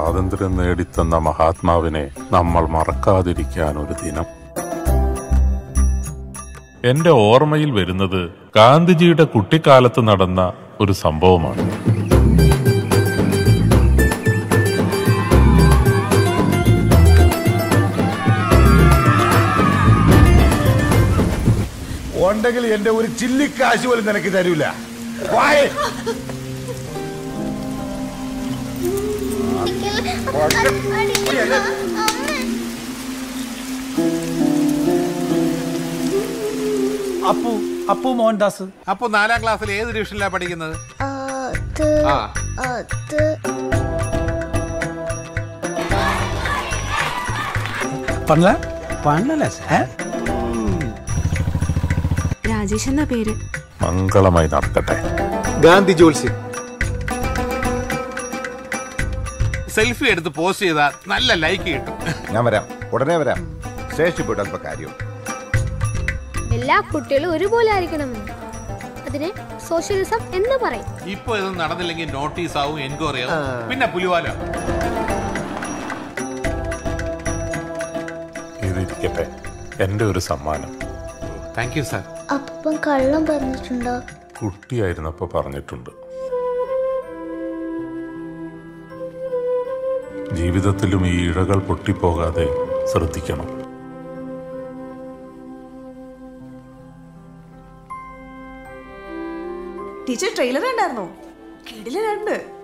സ്വാതന്ത്ര്യം നേടിത്തന്ന മഹാത്മാവിനെ നമ്മൾ മറക്കാതിരിക്കാൻ ഒരു ദിനം എന്റെ ഓർമ്മയിൽ വരുന്നത് ഗാന്ധിജിയുടെ കുട്ടിക്കാലത്ത് നടന്ന ഒരു സംഭവമാണ് ഉണ്ടെങ്കിൽ എന്റെ ഒരു ചില്ലിക്കാശ് പോലും നിനക്ക് തരൂല വായ്. അപ്പു അപ്പു മോഹൻദാസ് അപ്പൊ നാലാം ക്ലാസ്സിൽ ഏത് ഡിവിഷനിലാണ് പഠിക്കുന്നത് ആ പണല പണല രാജേഷ് എന്നാ പേര് മംഗളമായി നടക്കട്ടെ ഗാന്ധി ജോത്സ്യം സെൽഫി എടുത്ത് പോസ്റ്റ് ചെയ്താൽ നല്ല ലൈക്ക് കിട്ടും ഞാൻ വരാം ഉടനെ വരാം സ്റ്റേഷനിൽ പോയിട്ട് അല്പ കാര്യം എല്ലാ കുട്ടികളും ഒരുപോലെ ആയിരിക്കണം അതിനെ സോഷ്യലിസം എന്ന് പറയും ഇപ്പൊ ഇതൊന്നും നടന്നില്ലെങ്കിൽ നോട്ടീസ് ആവും എൻക്വയറി ആവും പിന്നെ പുലിവാലോ ഇതിരിക്കട്ടെ എന്റെ ഒരു സമ്മാനം താങ്ക് യു സാർ അപ്പം കള്ളം പറഞ്ഞിട്ടുണ്ടോ കുട്ടിയായിരുന്നപ്പോ പറഞ്ഞിട്ടുണ്ട് ജീവിതത്തിലും ഈ ഇഴകൾ പൊട്ടിപ്പോകാതെ ശ്രദ്ധിക്കണം ടീച്ചർ ട്രെയിലർ കണ്ടായിരുന്നോ കിടില രണ്ട്